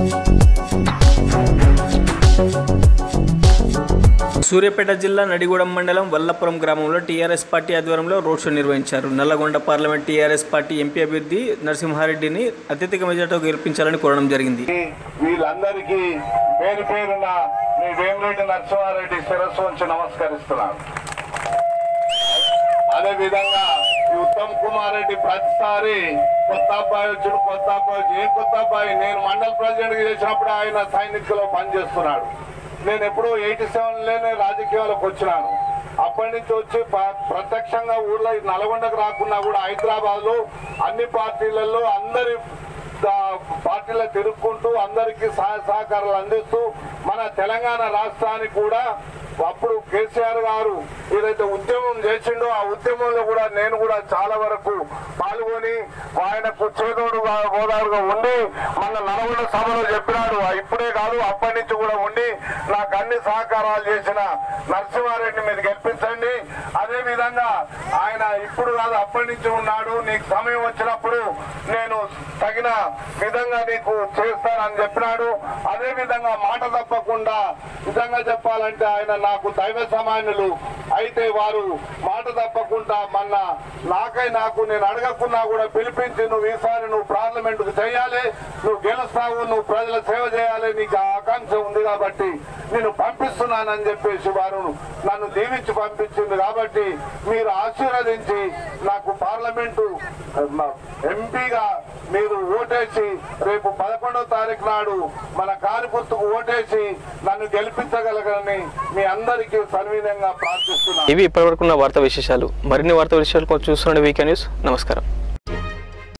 సూర్యాపేట జిల్లా నడిగూడెం మండలం వల్లపురం గ్రామంలో టీఆర్ఎస్ పార్టీ ఆధ్వర్యంలో రోడ్ షో నిర్వహించారు Nalgonda parliament TRS party MP అభ్యర్థి నరసింహారెడ్డిని అత్యధిక మెజార్టీతో గెలిపించాలని కోరడం జరిగింది వీళ్ళందరికీ పేరు పేరున మీ వేమిరెడ్డి నరసింహారెడ్డి శిరస్సు ఉంచి నమస్కరిస్తున్నాను అదే విధంగా ఈ ఉత్తమ్ కుమార్ రెడ్డి ప్రతిసారి కొత్త అబ్బాయి వచ్చుడు కొత్త అబ్బాయి వచ్చి ఏ కొత్త అబ్బాయి నేను మండల ప్రెసిడెంట్ చేసినప్పుడు ఆయన సైనికులో పనిచేస్తున్నాడు నేను ఎప్పుడూ ఎయిటీ సెవెన్ లోనే రాజకీయాలకు వచ్చినాను అప్పటి నుంచి వచ్చి ప- ప్రత్యక్షంగా ఊళ్ళో ఈ నల్గొండకు రాకున్నా కూడా హైదరాబాద్ లో అన్ని పార్టీలలో అందరి దా- పార్టీలో తిరుక్కుంటూ అందరికీ సహాయ సహకారాలు అందిస్తూ మన తెలంగాణ రాష్ట్రానికి కూడా అప్పుడు కేసీఆర్ గారు ఏదైతే ఉద్యమం చేసిండో ఆ ఉద్యమంలో కూడా నేను కూడా చాలా వరకు పాల్గొని ఆయనకు చేదోడు గోదావరిగా ఉండి మన నల్గొండ సభలో చెప్పినాడు ఇప్పుడే కాదు అప్పటి నుంచి కూడా ఉండి నాకు అన్ని సహకారాలు చేసిన నరసింహారెడ్డి మీరు గెలిపించండి అదే విధంగా ఆయన ఇప్పుడు కాదు అప్పటి నుంచి ఉన్నాడు నీకు సమయం వచ్చినప్పుడు నేను తగిన విధంగా నీకు చేస్తానని చెప్పినాడు అదే విధంగా మాట తప్పకుండా నిజంగా చెప్పాలంటే ఆయన నాకు దైవ సమానులు అయితే వారు మాట తప్పకుండా మొన్న నాకై నాకు నేను అడగకున్నా కూడా పిలిపించి నువ్వు ఈసారి నువ్వు పార్లమెంట్ కు చేయాలి నువ్వు గెలుస్తావు నువ్వు ప్రజల సేవ చేయాలి నీకు ఆ ఆకాంక్ష ఉంది కాబట్టి నేను పంపిస్తున్నానని చెప్పేసి వారు నన్ను దీవించి పంపించింది కాబట్టి మీరు ఆశీర్వదించి నాకు పార్లమెంటు ఎంపీగా మీరు ఓటేసి రేపు పదకొండవ తారీఖు నాడు మన కారు గుర్తుకు ఓటేసి నన్ను గెలిపించగలగని మీ అందరికీ సన్వీనంగా ప్రార్థిస్తున్నాను ఇవి ఇప్పటివరకు ఉన్న వార్తా విశేషాలు మరిన్ని వార్తా విశేషాలు కోసం చూస్తుండే వీకే న్యూస్ నమస్కారం